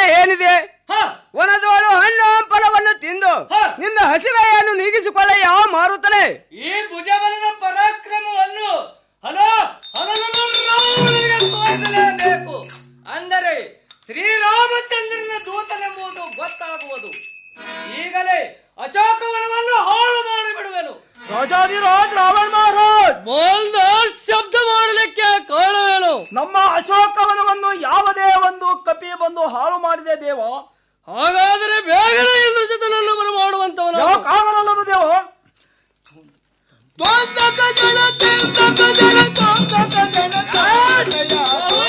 ಏನಿದೆ ವನದೋಳು ಹಣ್ಣು ಹಂಪಲವನ್ನು ತಿಂದು ನಿನ್ನ ಹಸಿವೆಯನ್ನು ನೀಗಿಸಿಕೊಳ್ಳ ಯಾವ ಮಾರುತ್ತನೆ ಈ ಭುಜಬಲದ ಪರಾಕ್ರಮವನ್ನು ಹಲೋ ಹಲೋ ರಾವಣನಿಗೆ ತೋರಿಸಲೇಬೇಕು ಅಂದರೆ ಶ್ರೀರಾಮಚಂದ್ರನ ದೂತನೆಂಬುದು ಗೊತ್ತಾಗುವುದು ಈಗಲೇ ಅಶೋಕವನವನ್ನು ಹಾಳು ಮಾಡಿಬಿಡುವೆನು ರಾಜಾದಿರಾಜ್ ರಾವಣ್ ಮಹಾರಾಜ್ ಮೋಲ್ದಾರ್ ಶಬ್ದ ಮಾಡಲಿಕ್ಕೆ ಕಾರಣವೇನು ನಮ್ಮ ಅಶೋಕವನವನ್ನು ಯಾವುದೇ ಒಂದು ಕಪಿ ಬಂದು ಹಾಳು ಮಾಡಿದೆ ದೇವ ಹಾಗಾದರೆ ಬೇಗನೆ ಇಂದ್ರಜಿತನನ್ನು ಬರಮಾಡುವಂತವನು ಯಾಕಾಗಲಲ್ಲದು ದೇವ ಜನ